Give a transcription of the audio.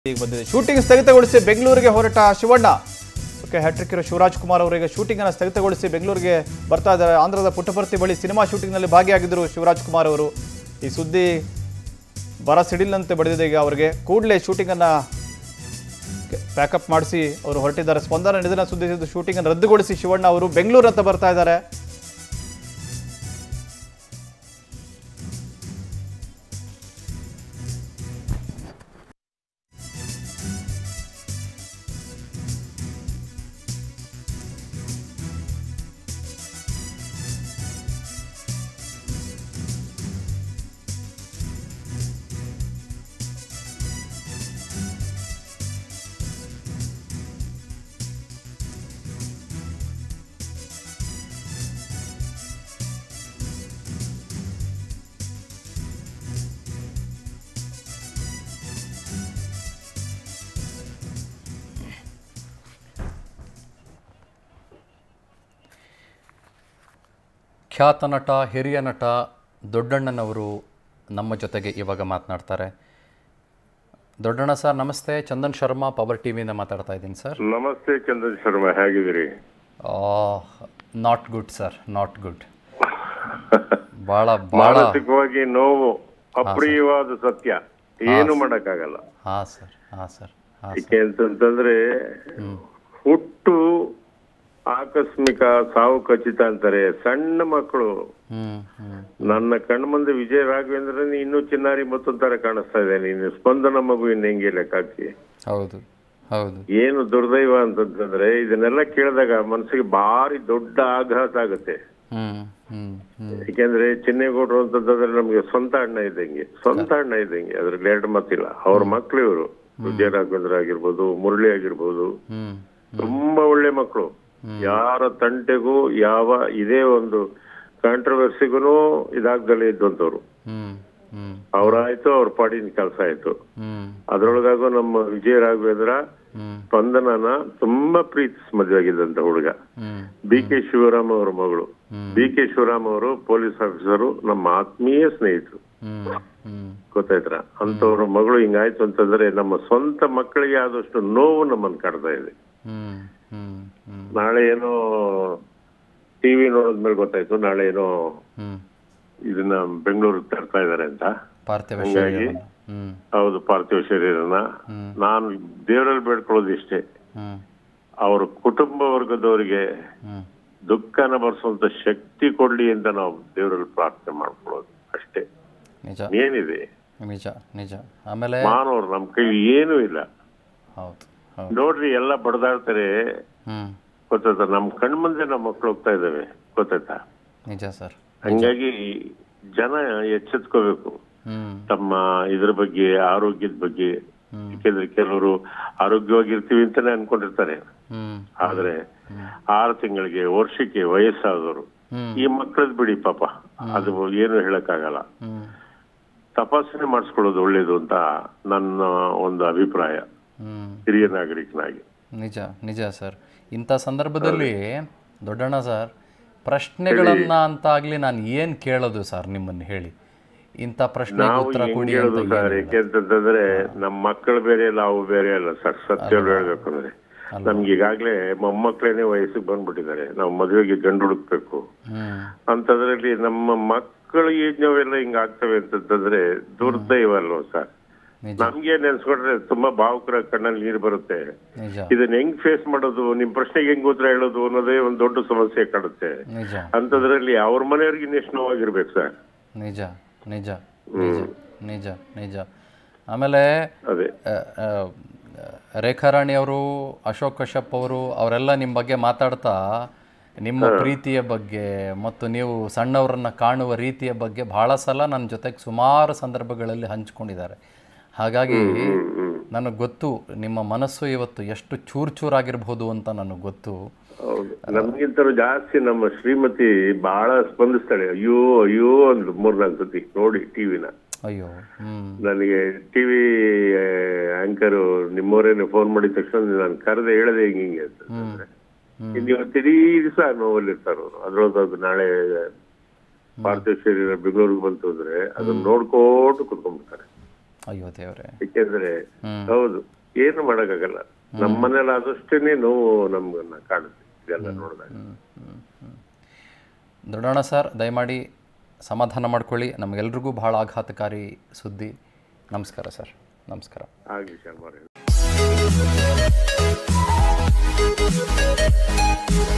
ಈಗ ಬಂದಿದೆ ಶೂಟಿಂಗ್ ಸ್ಥಗಿತಗೊಳಿಸಿ ಬೆಂಗಳೂರಿಗೆ ಹೊರಟ ಶಿವಣ್ಣ ಓಕೆ ಹ್ಯಾಟ್ರಿಕ್ ಇರೋ ಶಿವರಾಜ್ ಕುಮಾರ್ ಅವರಿಗೆ ಶೂಟಿಂಗ್ ಅನ್ನು ಸ್ಥಗಿತಗೊಳಿಸಿ ಬೆಂಗಳೂರಿಗೆ ಬರ್ತಾ ಇದ್ದಾರೆ ಆಂಧ್ರದ ಪುಟ್ಟಪರ್ತಿ ಬಳಿ ಸಿನಿಮಾ ಶೂಟಿಂಗ್ನಲ್ಲಿ ಭಾಗಿಯಾಗಿದ್ದರು ಶಿವರಾಜ್ ಕುಮಾರ್ ಅವರು ಈ ಸುದ್ದಿ ಬರ ಸಿಡಿಲಂತೆ ಬಡಿದಿದೆ ಈಗ ಅವರಿಗೆ ಕೂಡಲೇ ಶೂಟಿಂಗನ್ನು ಪ್ಯಾಕಪ್ ಮಾಡಿಸಿ ಅವರು ಹೊರಟಿದ್ದಾರೆ ಸ್ಪಂದನ ನಿಧನ ಸುದ್ದಿ ಶೂಟಿಂಗನ್ನು ರದ್ದುಗೊಳಿಸಿ ಶಿವಣ್ಣ ಅವರು ಬೆಂಗಳೂರತ್ತ ಬರ್ತಾ ಇದ್ದಾರೆ ಖ್ಯಾತ ನಟ ಹಿರಿಯ ನಟ ದೊಡ್ಡಣ್ಣನವರು ನಮ್ಮ ಜೊತೆಗೆ ಇವಾಗ ಮಾತನಾಡ್ತಾರೆ ದೊಡ್ಡಣ್ಣ ಸರ್ ನಮಸ್ತೆ ಚಂದನ್ ಶರ್ಮಾ ಪವರ್ ಟಿವಿಯಿಂದ ಮಾತಾಡ್ತಾ ಇದ್ದೀನಿ ಸರ್ ನಮಸ್ತೆ ಚಂದನ್ ಶರ್ಮಾ ಹೇಗಿದ್ದೀರಿ not good sir not good ಭಾಳ ಭಾಳ ಮಾನಸಿಕವಾಗಿ ನೋವು ಅಪ್ರಿಯವಾದ ಸತ್ಯ ಏನು ಮಾಡಕ್ಕಾಗಲ್ಲ ಹಾಂ ಸರ್ ಹಾಂ ಸರ್ ಹಾಂ ಏಕೆ ಅಂತಂತಂದ್ರೆ ಹುಟ್ಟು ಆಕಸ್ಮಿಕ ಸಾವು ಖಚಿತ ಅಂತಾರೆ ಸಣ್ಣ ಮಕ್ಕಳು ಹ್ಞೂ ಹ್ಞೂ ನನ್ನ ಕಣ್ಮುಂದೆ ವಿಜಯ ರಾಘವೇಂದ್ರನ್ ಇನ್ನೂ ಚಿನ್ನಾರಿ ಮತ್ತು ತರ ಕಾಣಿಸ್ತಾ ಇದೆ ನೀನು ಸ್ಪಂದನ ಮಗು ಇನ್ನು ಹೆಂಗೆ ಲೆಕ್ಕ ಹಾಕಿ ಹೌದು ಹೌದು ಏನು ದುರ್ದೈವ ಅಂತಂತಂದ್ರೆ ಇದನ್ನೆಲ್ಲ ಕೇಳಿದಾಗ ಮನಸ್ಸಿಗೆ ಭಾರಿ ದೊಡ್ಡ ಆಘಾತ ಆಗುತ್ತೆ ಹ್ಞೂ ಹ್ಞೂ ಹ್ಞೂ ಯಾಕೆಂದ್ರೆ ಚಿನ್ನೇಗೌಡರು ಅಂತಂದ್ರೆ ನಮ್ಗೆ ಸ್ವಂತ ಅಣ್ಣ ಇದ್ದಂಗೆ ಸ್ವಂತ ಅಣ್ಣ ಇದ್ದಂಗೆ ಅದ್ರಲ್ಲಿ ಎರಡು ಮತ್ತಿಲ್ಲ ಅವ್ರ ಮಕ್ಳು ಇವರು ವಿಜಯ ರಾಘವೇಂದ್ರ ಆಗಿರ್ಬೋದು ಮುರಳಿ ಆಗಿರ್ಬೋದು ಹ್ಞೂ ತುಂಬಾ ಒಳ್ಳೆ ಮಕ್ಕಳು ಯಾರ ತಂಟೆಗೂ ಯಾವ ಇದೇ ಒಂದು ಕಾಂಟ್ರವರ್ಸಿಗೂ ಇದಾಗ್ದಲೇ ಇದ್ದಂತವ್ರು ಹ್ಞೂ ಹ್ಞೂ ಅವ್ರಾಯ್ತು ಅವ್ರ ಪಾಡಿನ ಕೆಲಸ ಆಯ್ತು ಹ್ಞೂ ಅದ್ರೊಳಗಾಗೂ ನಮ್ಮ ವಿಜಯ ರಾಘವೇಂದ್ರ ಹ್ಞೂ ಸ್ಪಂದನನ ತುಂಬಾ ಪ್ರೀತಿಸಿ ಮದುವೆ ಆಗಿದ್ದಂತ ಹುಡುಗ ಹ್ಞೂ ಬಿ ಕೆ ಶಿವರಾಮ್ ಅವ್ರ ಮಗಳು ಹ್ಮ್. ಬಿ ಕೆ ಶಿವರಾಮ್ ಅವರು ಪೊಲೀಸ್ ಆಫೀಸರು ನಮ್ಮ ಆತ್ಮೀಯ ಸ್ನೇಹಿತರು ಹ್ಞೂ ಹ್ಞೂ ಗೊತ್ತಾಯ್ತರ ಅಂತವ್ರ ಮಗಳು ಹಿಂಗಾಯ್ತು ಅಂತಂದ್ರೆ ನಮ್ಮ ಸ್ವಂತ ಮಕ್ಕಳಿಗೆ ಆದಷ್ಟು ನೋವು ನಮ್ಮನ್ನ ಕಾಡ್ತಾ ಇದೆ ಹ್ಞೂ ಹ್ಞೂ ಹ್ಞೂ ನಾಳೆ ಏನೋ ಟಿವಿ ನೋಡಿದ್ಮೇಲೆ ಗೊತ್ತಾಯ್ತು ನಾಳೆ ಏನೋ ಹ್ಞೂ ಇದನ್ನ ಬೆಂಗಳೂರಿಗೆ ತರ್ತಾ ಇದಾರೆ ಅಂತ ಪಾರ್ಥಿವ ಹಂಗಾಗಿ ಶರೀರವನ್ನು ಹ್ಞೂ ಹೌದು ಪಾರ್ಥಿವ ಶರೀರನ ನಾನು ದೇವರಲ್ಲಿ ಬೇಡ್ಕೊಳ್ಳೋದು ಇಷ್ಟೇ ಹ್ಞೂ ಅವ್ರ ಕುಟುಂಬ ವರ್ಗದವರಿಗೆ ಹ್ಞೂ ದುಃಖನ ಬರ್ಸುವಂತ ಶಕ್ತಿ ಕೊಡ್ಲಿ ಅಂತ ನಾವು ದೇವರಲ್ಲಿ ಪ್ರಾರ್ಥನೆ ಮಾಡ್ಕೊಳ್ಳೋದು ಅಷ್ಟೇ ನಿಜ ಏನಿದೆ ನಿಜ ನಿಜ ಆಮೇಲೆ ಮಾನವರು ನಮ್ ಕೈಲಿ ಏನೂ ಇಲ್ಲ ಹೌದು ಹೌದು ನೋಡ್ರಿ ಎಲ್ಲ ಬಡದಾಡ್ತಾರೆ ಹ್ಞೂ ಗೊತ್ತಾಯ್ತಾ ನಮ್ ಕಣ್ಮುಂದೆ ನಮ್ಮ ಮಕ್ಳು ಹೋಗ್ತಾ ಇದಾವೆ ಗೊತ್ತಾಯ್ತಾ ನಿಜ ಸರ್ ಹಂಗಾಗಿ ಜನ ಎಚ್ಚೆತ್ಕೋಬೇಕು ಹ್ಞೂ ತಮ್ಮ ಇದ್ರ ಬಗ್ಗೆ ಆರೋಗ್ಯದ ಬಗ್ಗೆ ಯಾಕೆಂದ್ರೆ ಕೆಲವರು ಆರೋಗ್ಯವಾಗಿರ್ತೀವಿ ಅಂತಾನೆ ಅನ್ಕೊಂಡಿರ್ತಾರೆ ಹ್ಞೂ ಆದ್ರೆ ಆರು ತಿಂಗಳಿಗೆ ವರ್ಷಕ್ಕೆ ವಯಸ್ಸಾದವರು ಹ್ಮ್. ಈ ಮಕ್ಕಳದ್ ಬಿಡಿ ಪಾಪ ಅದು ಏನು ಹೇಳಕ್ಕಾಗಲ್ಲ ಹ್ಞೂ ತಪಾಸಣೆ ಮಾಡಿಸ್ಕೊಳ್ಳೋದು ಒಳ್ಳೇದು ಅಂತ ನನ್ನ ಒಂದು ಅಭಿಪ್ರಾಯ ಹ್ಞೂ ಹಿರಿಯ ನಾಗರಿಕನಾಗಿ ನಿಜ ನಿಜ ಸರ್ ಇಂಥ ಸಂದರ್ಭದಲ್ಲಿ ದೊಡ್ಡಣ್ಣ ಸರ್ ಪ್ರಶ್ನೆಗಳನ್ನ ಅಂತ ಆಗಲಿ ನಾನು ಏನು ಕೇಳೋದು ಸರ್ ನಿಮ್ಮನ್ನು ಹೇಳಿ ಇಂಥ ಪ್ರಶ್ನೆಗೆ ನಾವು ಉತ್ತರ ಹೆಂಗ್ ಕೊಡಿ ಹೇಳೋದು ಅಂತ ಸರ್ ಯಾಕೆಂತಂದ್ರೆ ನಮ್ಮ ಮಕ್ಕಳು ಬೇರೆ ನಾವು ಬೇರೆ ಅಲ್ಲ ಸರ್ ಸತ್ಯ ಹೇಳ್ಬೇಕು ಅಂದ್ರೆ ನಮ್ಗೆ ಈಗಾಗ್ಲೇ ಮೊಮ್ಮಕ್ಳೇನೆ ವಯಸ್ಸಿಗೆ ಬಂದ್ಬಿಟ್ಟಿದ್ದಾರೆ ನಾವು ಮದುವೆಗೆ ಗಂಡು ಹುಡುಕ್ಬೇಕು ಹ್ಞೂ ಅಂತದ್ರಲ್ಲಿ ನಮ್ಮ ಮಕ್ಕಳ ನಾವೆಲ್ಲ ಹಿಂಗ ಆಗ್ತವೆ ಅಂತಂದ್ರೆ ದುರ್ದೈವ ಅಲ್ವಾ ಸರ್ ನಿಜ ನಮ್ಗೆ ನೆನ್ಸ್ಕೊಂಡ್ರೆ ತುಂಬಾ ಭಾವುಕರ ಕಣ್ಣಲ್ಲಿ ನೀರು ಬರುತ್ತೆ ನಿಜ ಇದನ್ನ ಹೆಂಗ್ ಫೇಸ್ ಮಾಡೋದು ನಿಮ್ ಪ್ರಶ್ನೆಗೆ ಹೆಂಗ್ ಉತ್ತರ ಹೇಳೋದು ಅನ್ನೋದೇ ಒಂದ್ ದೊಡ್ಡ ಸಮಸ್ಯೆ ಕಾಡುತ್ತೆ ನಿಜ ಅಂತದ್ರಲ್ಲಿ ಅವ್ರ ಮನೆಯವ್ರಿಗೆ ಇನ್ನೆಷ್ಟು ನೋವಾಗಿರ್ಬೇಕು ಸರ್ ನಿಜ ನಿಜ ನಿಜ ನಿಜ ನಿಜ ಆಮೇಲೆ ಅದೇ ಆ, ಆ, ರೇಖಾರಾಣಿ ಅವರು ಅಶೋಕ್ ಕಶ್ಯಪ್ ಅವರು ಅವರೆಲ್ಲ ನಿಮ್ಮ ಬಗ್ಗೆ ಮಾತಾಡ್ತಾ ನಿಮ್ಮ ಪ್ರೀತಿಯ ಬಗ್ಗೆ ಮತ್ತು ನೀವು ಸಣ್ಣವರನ್ನ ಕಾಣುವ ರೀತಿಯ ಬಗ್ಗೆ ಬಹಳ ಸಲ ನನ್ನ ಜೊತೆಗೆ ಸುಮಾರು ಸಂದರ್ಭಗಳಲ್ಲಿ ಹಂಚ್ಕೊಂಡಿದ್ದಾರೆ ಹಾಗಾಗಿ ನನಗೆ ಗೊತ್ತು ನಿಮ್ಮ ಮನಸ್ಸು ಇವತ್ತು ಎಷ್ಟು ಚೂರ್ ಚೂರಾಗಿರ್ಬೋದು ಅಂತ ನನಗೆ ಗೊತ್ತು ಹೌದು ನಮ್ಗಿಂತಲೂ ಜಾಸ್ತಿ ನಮ್ಮ ಶ್ರೀಮತಿ ಬಹಳ ಸ್ಪಂದಿಸ್ತಾಳೆ ಅಯ್ಯೋ ಅಯ್ಯೋ ಅಂದ್ಲು ಮೂರ್ನಾಲ್ಕು ಸತಿ ನೋಡಿ ಟಿವಿನ ಅಯ್ಯೋ ಹ್ಮ್ ನನಗೆ ಟಿವಿ ಆಂಕರ್ ನಿಮ್ಮವರೇನೆ ಫೋನ್ ಮಾಡಿದ ತಕ್ಷಣ ನಾನು ಕರೆದೆ ಹೇಳದೆ ಹಿಂಗೆ ಹಿಂಗೆ ಅಂತ ಅಂದ್ರೆ, ಇನ್ನು ಇವತ್ತು ಇಡೀ ದಿವಸ ನೋವಲ್ಲಿರ್ತಾರ ಅವರು ಅದ್ರೊಳಗೆ ಅದು ನಾಳೆ ಪಾರ್ಥಿವ ಶರೀರ ಬೆಂಗಳೂರಿಗೆ ಬಂತು ಅಂದ್ರೆ ಅದನ್ನ ನೋಡ್ಕೊಂಡು ಕುತ್ಕೊಂಡ್ಬಿಡ್ತಾರೆ ಅಯ್ಯೋ ದೇವ್ರೆ ಯಾಕೆಂದ್ರೆ ಹೌದು ಏನು ಮಾಡಕ್ಕಾಗಲ್ಲ ನಮ್ಮ ಮನೇಲಿ ಆದಷ್ಟೇನೆ ನೋವು ನಮ್ಗನ್ನ ಕಾಣುತ್ತೆ ಇದೆಲ್ಲ ನೋಡಿದಾಗ ದೊಡ್ಡಣ್ಣ ಸರ್ ದಯಮಾಡಿ ಸಮಾಧಾನ ಮಾಡ್ಕೊಳ್ಳಿ ನಮಗೆಲ್ರಿಗೂ ಭಾಳ ಆಘಾತಕಾರಿ ಸುದ್ದಿ ನಮಸ್ಕಾರ ಸರ್ ನಮಸ್ಕಾರ ಆಗ್ಲಿ ಶರ್ಮಾರೆ